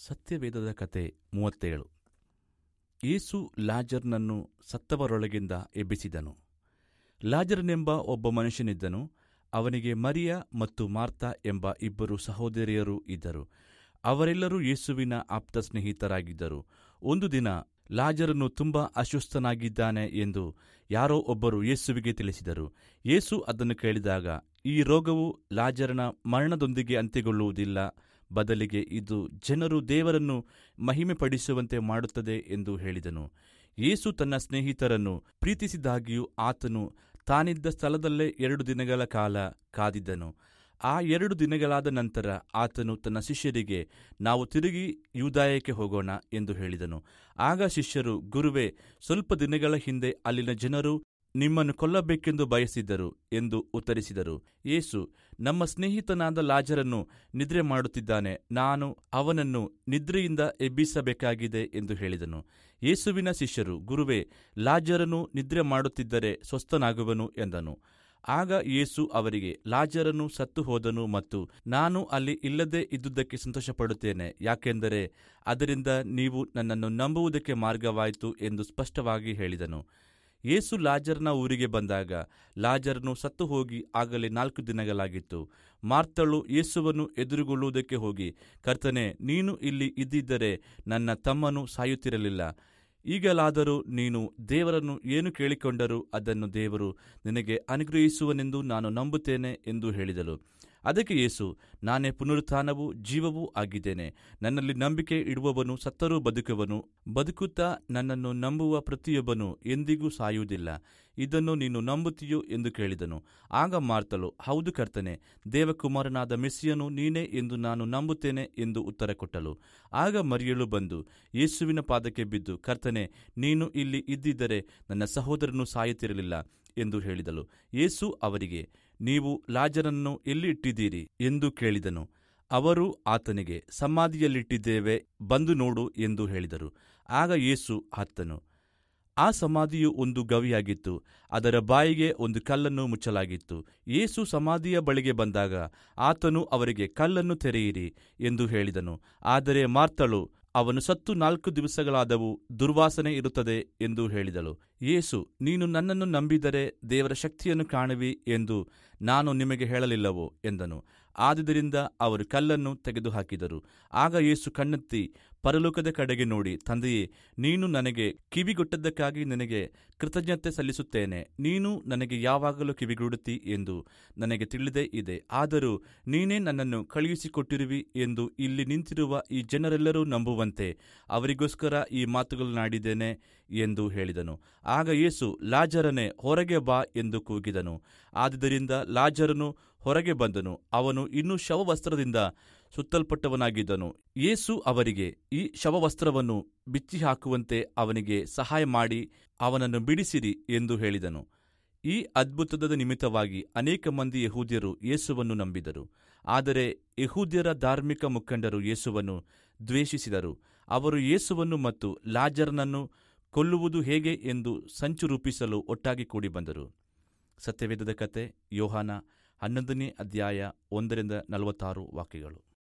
ಸತ್ಯವೇದದ ಕತೆ ಮೂವತ್ತೇಳು ಯೇಸು ಲಾಜರ್ನನ್ನು ಸತ್ತವರೊಳಗಿಂದ ಎಬ್ಬಿಸಿದನು ಲಾಜರನೆಂಬ ಒಬ್ಬ ಮನುಷ್ಯನಿದ್ದನು ಅವನಿಗೆ ಮರಿಯ ಮತ್ತು ಮಾರ್ತಾ ಎಂಬ ಇಬ್ಬರು ಸಹೋದರಿಯರು ಇದ್ದರು ಅವರೆಲ್ಲರೂ ಯೇಸುವಿನ ಆಪ್ತ ಸ್ನೇಹಿತರಾಗಿದ್ದರು ಒಂದು ದಿನ ಲಾಜರನು ತುಂಬಾ ಅಸ್ವಸ್ಥನಾಗಿದ್ದಾನೆ ಎಂದು ಯಾರೋ ಒಬ್ಬರು ಯೇಸುವಿಗೆ ತಿಳಿಸಿದರು ಯೇಸು ಅದನ್ನು ಕೇಳಿದಾಗ ಈ ರೋಗವು ಲಾಜರನ ಮರಣದೊಂದಿಗೆ ಅಂತ್ಯಗೊಳ್ಳುವುದಿಲ್ಲ ಬದಲಿಗೆ ಇದು ಜನರು ದೇವರನ್ನು ಮಹಿಮೆಪಡಿಸುವಂತೆ ಮಾಡುತ್ತದೆ ಎಂದು ಹೇಳಿದನು ಯೇಸು ತನ್ನ ಸ್ನೇಹಿತರನ್ನು ಪ್ರೀತಿಸಿದಾಗಿಯೂ ಆತನು ತಾನಿದ್ದ ಸ್ಥಳದಲ್ಲೇ ಎರಡು ದಿನಗಳ ಕಾಲ ಕಾದಿದ್ದನು ಆ ಎರಡು ದಿನಗಳಾದ ನಂತರ ಆತನು ತನ್ನ ಶಿಷ್ಯರಿಗೆ ನಾವು ತಿರುಗಿ ಯೂದಾಯಕ್ಕೆ ಹೋಗೋಣ ಎಂದು ಹೇಳಿದನು ಆಗ ಶಿಷ್ಯರು ಗುರುವೇ ಸ್ವಲ್ಪ ದಿನಗಳ ಹಿಂದೆ ಅಲ್ಲಿನ ಜನರು ನಿಮ್ಮನ್ನು ಕೊಲ್ಲಬೇಕೆಂದು ಬಯಸಿದ್ದರು ಎಂದು ಉತ್ತರಿಸಿದರು ಯೇಸು ನಮ್ಮ ಸ್ನೇಹಿತನಾದ ಲಾಜರನ್ನು ನಿದ್ರೆ ಮಾಡುತ್ತಿದ್ದಾನೆ ನಾನು ಅವನನ್ನು ನಿದ್ರೆಯಿಂದ ಎಬ್ಬಿಸಬೇಕಾಗಿದೆ ಎಂದು ಹೇಳಿದನು ಯೇಸುವಿನ ಶಿಷ್ಯರು ಗುರುವೇ ಲಾಜರನು ನಿದ್ರೆ ಮಾಡುತ್ತಿದ್ದರೆ ಸ್ವಸ್ಥನಾಗುವನು ಎಂದನು ಆಗ ಯೇಸು ಅವರಿಗೆ ಲಾಜರನು ಸತ್ತು ಹೋದನು ಮತ್ತು ನಾನು ಅಲ್ಲಿ ಇಲ್ಲದೆ ಇದ್ದುದಕ್ಕೆ ಸಂತೋಷಪಡುತ್ತೇನೆ ಯಾಕೆಂದರೆ ಅದರಿಂದ ನೀವು ನನ್ನನ್ನು ನಂಬುವುದಕ್ಕೆ ಮಾರ್ಗವಾಯಿತು ಎಂದು ಸ್ಪಷ್ಟವಾಗಿ ಹೇಳಿದನು ಯೇಸು ಲಾಜರ್ನ ಊರಿಗೆ ಬಂದಾಗ ಲಾಜರನು ಸತ್ತು ಹೋಗಿ ಆಗಲೇ ನಾಲ್ಕು ದಿನಗಳಾಗಿತ್ತು ಮಾರ್ತಳು ಯೇಸುವನ್ನು ಎದುರುಗೊಳ್ಳುವುದಕ್ಕೆ ಹೋಗಿ ಕರ್ತನೆ ನೀನು ಇಲ್ಲಿ ಇದ್ದಿದ್ದರೆ ನನ್ನ ತಮ್ಮನು ಸಾಯುತ್ತಿರಲಿಲ್ಲ ಈಗಲಾದರೂ ನೀನು ದೇವರನ್ನು ಏನು ಕೇಳಿಕೊಂಡರೂ ಅದನ್ನು ದೇವರು ನಿನಗೆ ಅನುಗ್ರಹಿಸುವನೆಂದು ನಾನು ನಂಬುತ್ತೇನೆ ಎಂದು ಹೇಳಿದಳು ಅದಕ್ಕೆ ಯೇಸು ನಾನೇ ಪುನರುತ್ಥಾನವೂ ಜೀವವೂ ಆಗಿದ್ದೇನೆ ನನ್ನಲ್ಲಿ ನಂಬಿಕೆ ಇಡುವವನು ಸತ್ತರೂ ಬದುಕುವನು ಬದುಕುತ್ತಾ ನನ್ನನ್ನು ನಂಬುವ ಪ್ರತಿಯೊಬ್ಬನು ಎಂದಿಗೂ ಸಾಯುವುದಿಲ್ಲ ಇದನ್ನು ನೀನು ನಂಬುತ್ತೀಯೋ ಎಂದು ಕೇಳಿದನು ಆಗ ಮಾರ್ತಳು ಹೌದು ಕರ್ತನೆ ದೇವಕುಮಾರನಾದ ಮೆಸ್ಸಿಯನು ನೀನೇ ಎಂದು ನಾನು ನಂಬುತ್ತೇನೆ ಎಂದು ಉತ್ತರ ಕೊಟ್ಟಳು ಆಗ ಮರಿಯಳು ಬಂದು ಯೇಸುವಿನ ಪಾದಕ್ಕೆ ಬಿದ್ದು ಕರ್ತನೆ ನೀನು ಇಲ್ಲಿ ಇದ್ದಿದ್ದರೆ ನನ್ನ ಸಹೋದರನು ಸಾಯುತ್ತಿರಲಿಲ್ಲ ಎಂದು ಹೇಳಿದಳು ಯೇಸು ಅವರಿಗೆ ನೀವು ಲಾಜರನ್ನು ಎಲ್ಲಿ ಇಟ್ಟಿದ್ದೀರಿ ಎಂದು ಕೇಳಿದನು ಅವರು ಆತನಿಗೆ ಸಮಾಧಿಯಲ್ಲಿಟ್ಟಿದ್ದೇವೆ ಬಂದು ನೋಡು ಎಂದು ಹೇಳಿದರು ಆಗ ಯೇಸು ಹತ್ತನು ಆ ಸಮಾಧಿಯು ಒಂದು ಗವಿಯಾಗಿತ್ತು ಅದರ ಬಾಯಿಗೆ ಒಂದು ಕಲ್ಲನ್ನು ಮುಚ್ಚಲಾಗಿತ್ತು ಯೇಸು ಸಮಾಧಿಯ ಬಳಿಗೆ ಬಂದಾಗ ಆತನು ಅವರಿಗೆ ಕಲ್ಲನ್ನು ತೆರೆಯಿರಿ ಎಂದು ಹೇಳಿದನು ಆದರೆ ಮಾರ್ತಳು ಅವನು ಸತ್ತು ನಾಲ್ಕು ದಿವಸಗಳಾದವು ದುರ್ವಾಸನೆ ಇರುತ್ತದೆ ಎಂದು ಹೇಳಿದಳು ಯೇಸು ನೀನು ನನ್ನನ್ನು ನಂಬಿದರೆ ದೇವರ ಶಕ್ತಿಯನ್ನು ಕಾಣುವಿ ಎಂದು ನಾನು ನಿಮಗೆ ಹೇಳಲಿಲ್ಲವೋ ಎಂದನು ಆದುದರಿಂದ ಅವರು ಕಲ್ಲನ್ನು ತೆಗೆದುಹಾಕಿದರು ಆಗ ಯೇಸು ಕಣ್ಣೆತ್ತಿ ಪರಲೋಕದ ಕಡೆಗೆ ನೋಡಿ ತಂದೆಯೇ ನೀನು ನನಗೆ ಕಿವಿಗೊಟ್ಟದ್ದಕ್ಕಾಗಿ ನನಗೆ ಕೃತಜ್ಞತೆ ಸಲ್ಲಿಸುತ್ತೇನೆ ನೀನು ನನಗೆ ಯಾವಾಗಲೂ ಕಿವಿಗೊಡುತ್ತಿ ಎಂದು ನನಗೆ ತಿಳಿದೇ ಇದೆ ಆದರೂ ನೀನೇ ನನ್ನನ್ನು ಕಳುಹಿಸಿಕೊಟ್ಟಿರುವಿ ಎಂದು ಇಲ್ಲಿ ನಿಂತಿರುವ ಈ ಜನರೆಲ್ಲರೂ ನಂಬುವಂತೆ ಅವರಿಗೋಸ್ಕರ ಈ ಮಾತುಗಳನ್ನಾಡಿದ್ದೇನೆ ಎಂದು ಹೇಳಿದನು ಆಗ ಯೇಸು ಲಾಜರನೆ ಹೊರಗೆ ಬಾ ಎಂದು ಕೂಗಿದನು ಆದುದರಿಂದ ಲಾಜರನು ಹೊರಗೆ ಬಂದನು ಅವನು ಇನ್ನೂ ಶವವಸ್ತ್ರದಿಂದ ಸುತ್ತಲ್ಪಟ್ಟವನಾಗಿದ್ದನು ಯೇಸು ಅವರಿಗೆ ಈ ಶವವಸ್ತ್ರವನ್ನು ಬಿಚ್ಚಿ ಹಾಕುವಂತೆ ಅವನಿಗೆ ಸಹಾಯ ಮಾಡಿ ಅವನನ್ನು ಬಿಡಿಸಿರಿ ಎಂದು ಹೇಳಿದನು ಈ ಅದ್ಭುತದ ನಿಮಿತ್ತವಾಗಿ ಅನೇಕ ಮಂದಿ ಯಹೂದ್ಯರು ಯೇಸುವನ್ನು ನಂಬಿದರು ಆದರೆ ಯಹೂದ್ಯರ ಧಾರ್ಮಿಕ ಮುಖಂಡರು ಯೇಸುವನ್ನು ದ್ವೇಷಿಸಿದರು ಅವರು ಯೇಸುವನ್ನು ಮತ್ತು ಲಾಜರನನ್ನು ಕೊಲ್ಲುವುದು ಹೇಗೆ ಎಂದು ಸಂಚು ರೂಪಿಸಲು ಒಟ್ಟಾಗಿ ಕೂಡಿ ಬಂದರು ಸತ್ಯವೇದದ ಕತೆ ಯೋಹಾನ ಹನ್ನೊಂದನೇ ಅಧ್ಯಾಯ ಒಂದರಿಂದ ನಲವತ್ತಾರು ವಾಕ್ಯಗಳು